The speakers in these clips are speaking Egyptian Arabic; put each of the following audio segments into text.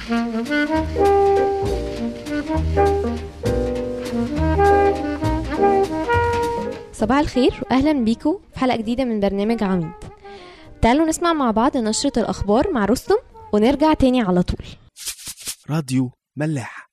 صباح الخير واهلا بيكم في حلقه جديده من برنامج عميد تعالوا نسمع مع بعض نشرة الأخبار مع رستم ونرجع تاني على طول راديو ملاح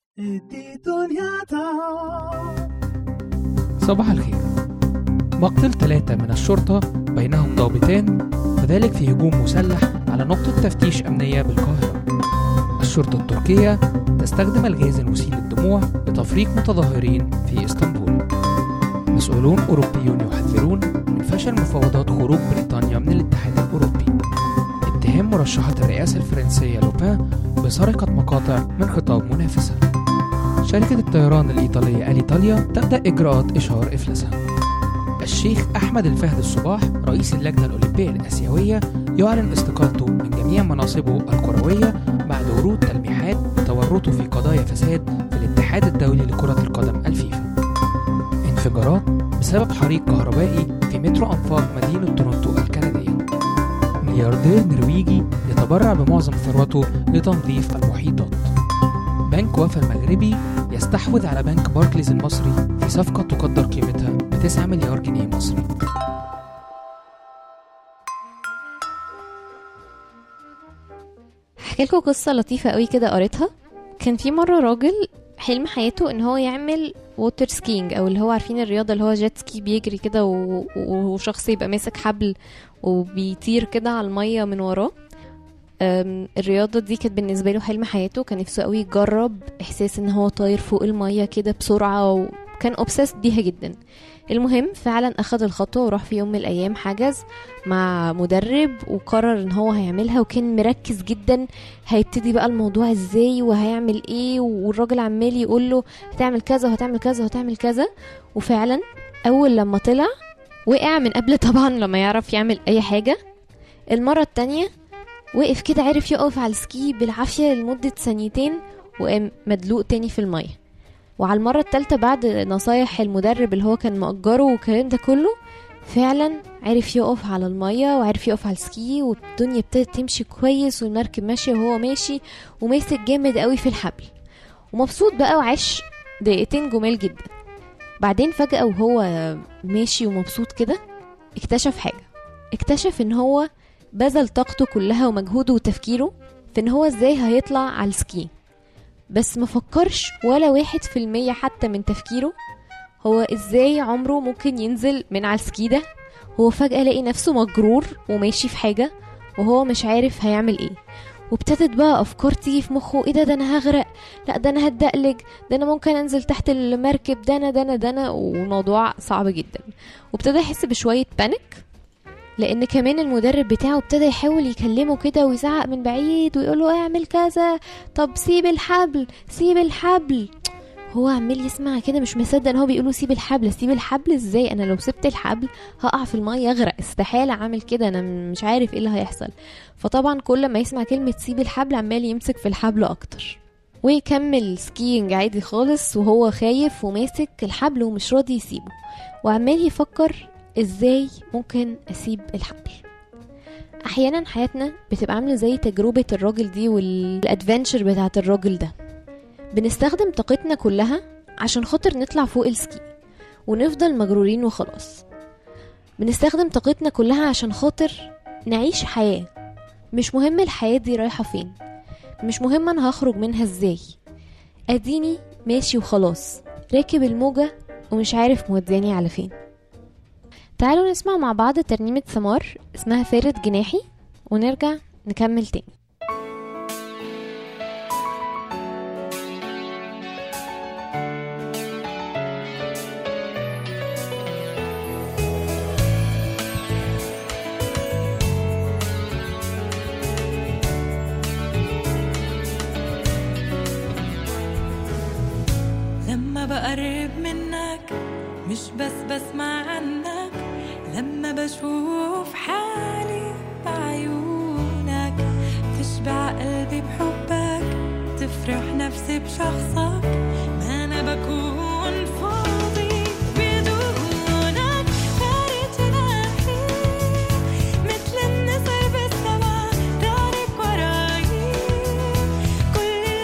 صباح الخير مقتل ثلاثة من الشرطة بينهم ضابطان وذلك في هجوم مسلح على نقطة تفتيش أمنية بالقاهرة الشرطة التركية تستخدم الغاز المسيل للدموع لتفريق متظاهرين في اسطنبول مسؤولون أوروبيون يحذرون من فشل مفاوضات خروج بريطانيا من الاتحاد الأوروبي اتهام مرشحة الرئاسة الفرنسية لوبان بسرقة مقاطع من خطاب منافسها شركة الطيران الإيطالية أليطاليا تبدأ إجراءات إشهار إفلاسها الشيخ أحمد الفهد الصباح رئيس اللجنة الأولمبية الآسيوية يعلن استقالته من جميع مناصبه الكروية بعد ورود تلميحات بتورطه في قضايا فساد في الاتحاد الدولي لكرة القدم الفيفا انفجارات بسبب حريق كهربائي في مترو أنفاق مدينة تورونتو الكندية ملياردير نرويجي يتبرع بمعظم ثروته لتنظيف المحيطات بنك وفا المغربي يستحوذ على بنك باركليز المصري في صفقة تقدر قيمتها ب 9 مليار جنيه مصري هحكي لكم قصة لطيفة قوي كده قريتها كان في مرة راجل حلم حياته ان هو يعمل ووتر سكينج او اللي هو عارفين الرياضة اللي هو جيت سكي بيجري كده و- و- وشخص يبقى ماسك حبل وبيطير كده على المية من وراه أم، الرياضة دي كانت بالنسبة له حلم حياته كان نفسه قوي يجرب إحساس إن هو طاير فوق المية كده بسرعة وكان أوبسيس بيها جدا المهم فعلا أخد الخطوة وراح في يوم من الأيام حجز مع مدرب وقرر إن هو هيعملها وكان مركز جدا هيبتدي بقى الموضوع إزاي وهيعمل إيه والراجل عمال يقول له هتعمل كذا وهتعمل كذا وهتعمل كذا وفعلا أول لما طلع وقع من قبل طبعا لما يعرف يعمل أي حاجة المرة التانية وقف كده عرف يقف على السكي بالعافية لمدة ثانيتين وقام مدلوق تاني في المية وعلى المرة التالتة بعد نصايح المدرب اللي هو كان مأجره والكلام ده كله فعلا عرف يقف على المية وعرف يقف على السكي والدنيا ابتدت تمشي كويس والمركب ماشية وهو ماشي وماسك جامد قوي في الحبل ومبسوط بقى وعاش دقيقتين جمال جدا بعدين فجأة وهو ماشي ومبسوط كده اكتشف حاجة اكتشف ان هو بذل طاقته كلها ومجهوده وتفكيره في ان هو ازاي هيطلع على السكي بس ما فكرش ولا واحد في المية حتى من تفكيره هو ازاي عمره ممكن ينزل من على السكي ده هو فجأة لقي نفسه مجرور وماشي في حاجة وهو مش عارف هيعمل ايه وابتدت بقى افكار تيجي في مخه ايه ده ده انا هغرق لا ده انا هتدقلج ده انا ممكن انزل تحت المركب ده انا ده انا ده انا والموضوع صعب جدا وابتدى يحس بشوية بانيك لان كمان المدرب بتاعه ابتدى يحاول يكلمه كده ويزعق من بعيد ويقول له اعمل كذا طب سيب الحبل سيب الحبل هو عمال يسمع كده مش مصدق ان هو بيقوله سيب الحبل سيب الحبل ازاي انا لو سبت الحبل هقع في الميه اغرق استحاله اعمل كده انا مش عارف ايه اللي هيحصل فطبعا كل ما يسمع كلمه سيب الحبل عمال يمسك في الحبل اكتر ويكمل سكينج عادي خالص وهو خايف وماسك الحبل ومش راضي يسيبه وعمال يفكر ازاي ممكن اسيب الحبل احيانا حياتنا بتبقى عامله زي تجربه الراجل دي والادفنتشر بتاعت الراجل ده بنستخدم طاقتنا كلها عشان خاطر نطلع فوق السكي ونفضل مجرورين وخلاص بنستخدم طاقتنا كلها عشان خاطر نعيش حياة مش مهم الحياة دي رايحة فين مش مهم انا هخرج منها ازاي اديني ماشي وخلاص راكب الموجة ومش عارف مودياني على فين تعالوا نسمع مع بعض ترنيمة سمار اسمها فارد جناحي ونرجع نكمل تاني لما بقرب منك مش بس بسمع عنك لما بشوف حالي بعيونك تشبع قلبي بحبك تفرح نفسي بشخصك ما انا بكون فاضي بدونك فارد جناحي مثل النسر بالسما دارك وراي كل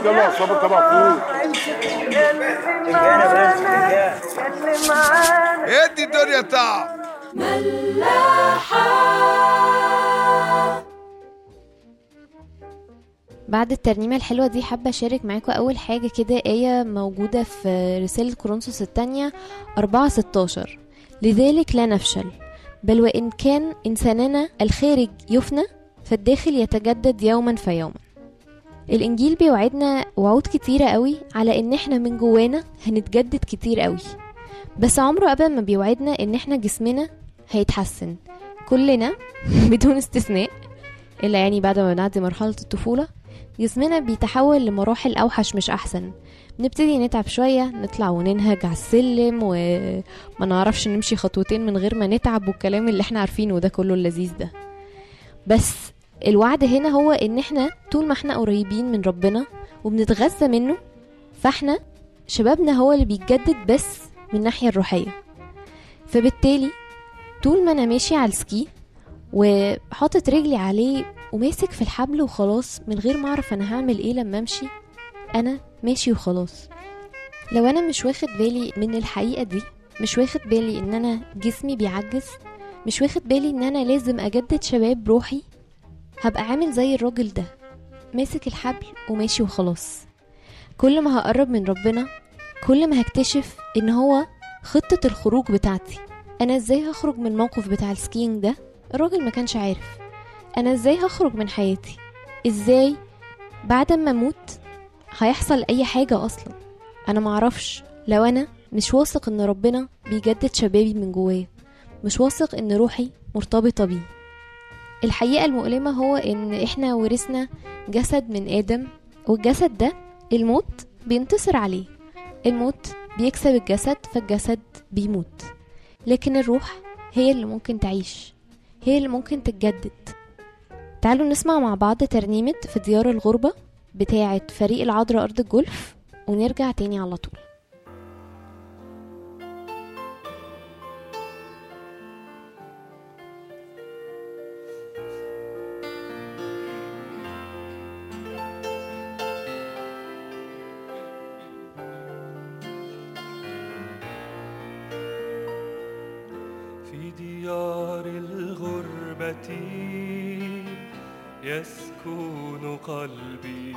يلا يا صابر طبعا فوق ادي الدنيا طعم بعد الترنيمة الحلوة دي حابة أشارك معاكم أول حاجة كده آية موجودة في رسالة كورنثوس الثانية أربعة ستاشر لذلك لا نفشل بل وإن كان إنساننا الخارج يفنى فالداخل يتجدد يوما فيوما الإنجيل بيوعدنا وعود كتيرة قوي على إن إحنا من جوانا هنتجدد كتير قوي بس عمره أبدا ما بيوعدنا إن إحنا جسمنا هيتحسن كلنا بدون استثناء إلا يعني بعد ما بنعدي مرحلة الطفولة جسمنا بيتحول لمراحل أوحش مش أحسن نبتدي نتعب شوية نطلع وننهج على السلم وما نعرفش نمشي خطوتين من غير ما نتعب والكلام اللي احنا عارفينه ده كله اللذيذ ده بس الوعد هنا هو ان احنا طول ما احنا قريبين من ربنا وبنتغذى منه فاحنا شبابنا هو اللي بيتجدد بس من الناحية الروحية فبالتالي طول ما انا ماشي على السكي وحاطط رجلي عليه وماسك في الحبل وخلاص من غير ما اعرف انا هعمل ايه لما امشي انا ماشي وخلاص لو انا مش واخد بالي من الحقيقة دي مش واخد بالي ان انا جسمي بيعجز مش واخد بالي ان انا لازم اجدد شباب روحي هبقى عامل زي الراجل ده ماسك الحبل وماشي وخلاص كل ما هقرب من ربنا كل ما هكتشف ان هو خطة الخروج بتاعتي انا ازاي هخرج من الموقف بتاع السكينج ده الراجل ما كانش عارف انا ازاي هخرج من حياتي ازاي بعد ما اموت هيحصل اي حاجة اصلا انا معرفش لو انا مش واثق ان ربنا بيجدد شبابي من جوايا مش واثق ان روحي مرتبطة بيه الحقيقة المؤلمة هو ان احنا ورثنا جسد من ادم والجسد ده الموت بينتصر عليه الموت بيكسب الجسد فالجسد بيموت لكن الروح هي اللي ممكن تعيش هي اللي ممكن تتجدد تعالوا نسمع مع بعض ترنيمة في ديار الغربة بتاعة فريق العذراء أرض الجولف ونرجع تاني على طول في ديار الغربة يسكن قلبي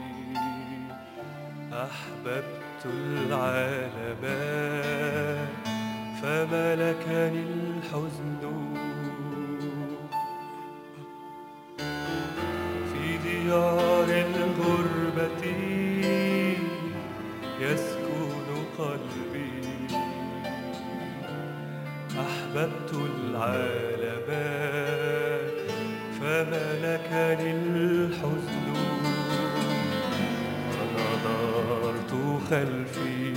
أحببت العالم فملكني الحزن في ديار الغربة يسكن قلبي أحببت العالم فملكني الحزن فنظرت خلفي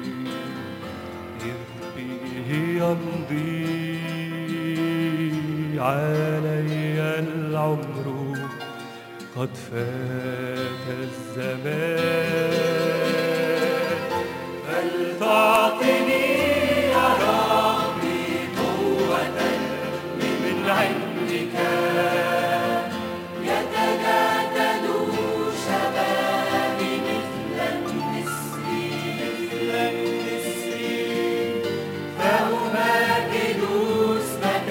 إذ به يمضي علي العمر قد فات الزمان فلتعطني يا ربي قوة من عندك يتجدد شبابي مثل النسر مثل النسر فأمجد اسمك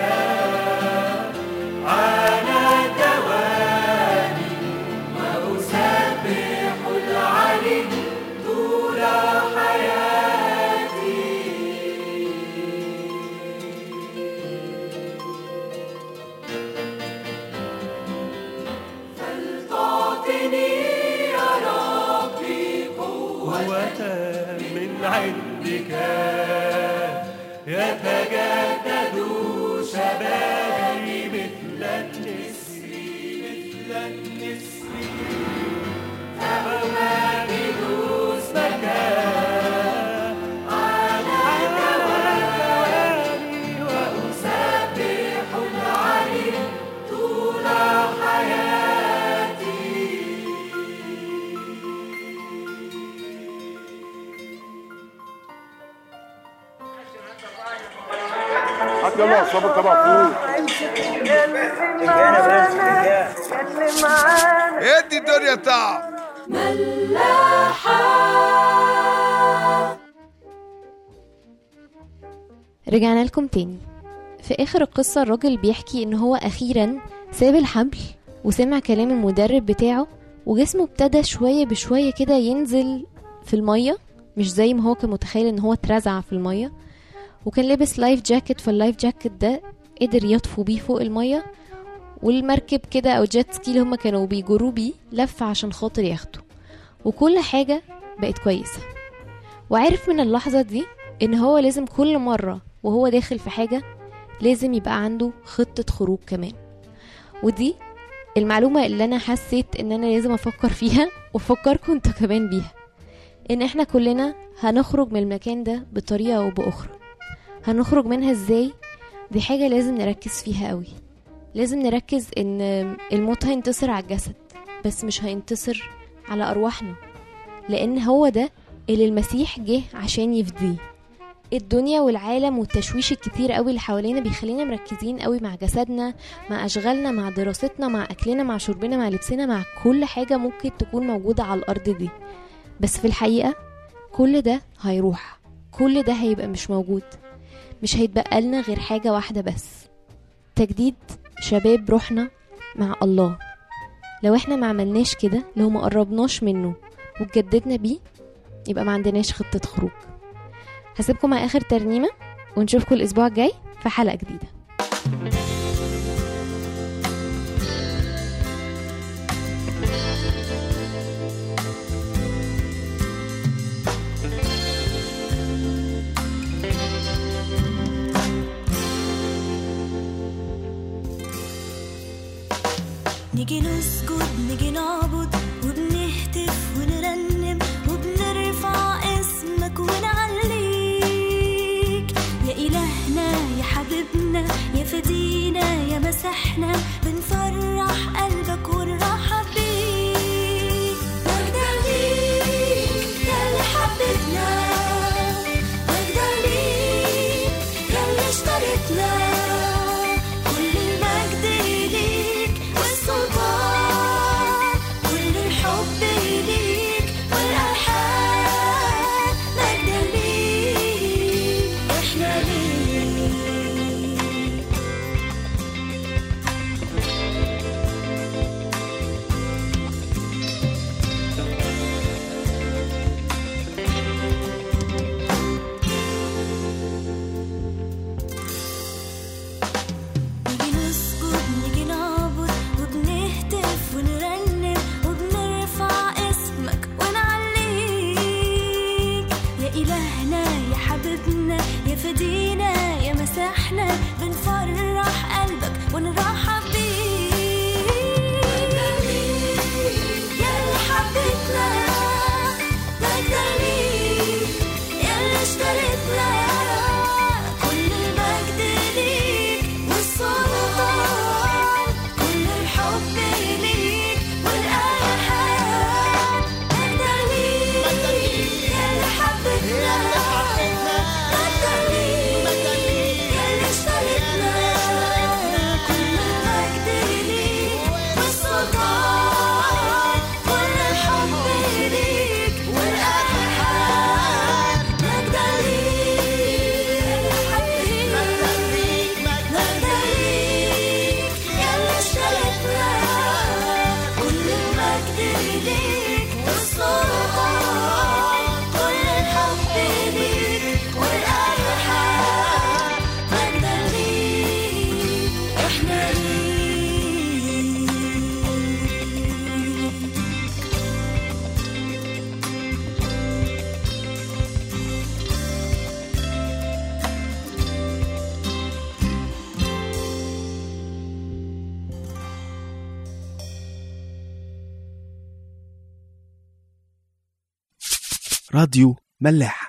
على دوامي وأسبح العلي طول حياتي فلتعطني يا ربي قوة من عندك يتجدد شبابي مثل النسر مثل النسر فأمجد اسمك على دوامي وأسبح العلي طول حياتي حتى يلا يا صابر طبعا فوق ادي الدنيا طعم رجعنا لكم تاني في آخر القصة الراجل بيحكي إن هو أخيرا ساب الحبل وسمع كلام المدرب بتاعه وجسمه ابتدى شوية بشوية كده ينزل في المية مش زي ما هو كان متخيل إن هو اترزع في المية وكان لابس لايف جاكيت فاللايف جاكيت ده قدر يطفو بيه فوق المية والمركب كده أو جيت سكي اللي هما كانوا بيجروا بيه لف عشان خاطر ياخده وكل حاجة بقت كويسة وعرف من اللحظة دي إن هو لازم كل مرة وهو داخل في حاجة لازم يبقى عنده خطة خروج كمان ودي المعلومة اللي أنا حسيت إن أنا لازم أفكر فيها وأفكركم انتوا كمان بيها إن إحنا كلنا هنخرج من المكان ده بطريقة أو بأخرى هنخرج منها إزاي دي حاجة لازم نركز فيها قوي لازم نركز إن الموت هينتصر على الجسد بس مش هينتصر على أرواحنا لأن هو ده اللي المسيح جه عشان يفديه الدنيا والعالم والتشويش الكتير قوي اللي حوالينا بيخلينا مركزين قوي مع جسدنا مع اشغالنا مع دراستنا مع اكلنا مع شربنا مع لبسنا مع كل حاجه ممكن تكون موجوده على الارض دي بس في الحقيقه كل ده هيروح كل ده هيبقى مش موجود مش هيتبقى لنا غير حاجه واحده بس تجديد شباب روحنا مع الله لو احنا ما عملناش كده لو ما قربناش منه واتجددنا بيه يبقى ما عندناش خطه خروج هسيبكم مع اخر ترنيمه ونشوفكم الاسبوع الجاي في حلقه جديده نيجي نسجد نيجي نعبد وبنهتف ونرنم وبنرفع اسمك ونعليك يا إلهنا يا حبيبنا يا فدينا يا مسحنا بنفرح قلبك ونرحب بيك مجدا ليك يا اللي حبيبنا مجدا ليك يا اللي اشتريتنا كل المجد ليك والسلطان كل الحب ليك والألحان مجدا ليك احنا ليك نيجي نسجد نيجي نعبد وبنهتف ونرنم وبنرفع اسمك ونعليك يا إلهنا يا حبيبنا يا فدينا يا مسحنا بنفرح قلبك ونرحب بيك يا اللي حبيتنا مجدا ليك يا اللي اشتريتنا كل المجد ليك والسلطان كل الحب ليك والألحان مجدا ليك يا اللي حبيتنا مجدا ليك يا اللي اشتريتنا كل المجد ليك والسلطان كل الحب ليك والألحان مجدا ليك مجدا ليك مجدا ليك يا اللي اشتريتنا كل المجد ليك والسلطان كل الحب ليك والألحان مجدا ليك احنا ليك راديو ملاح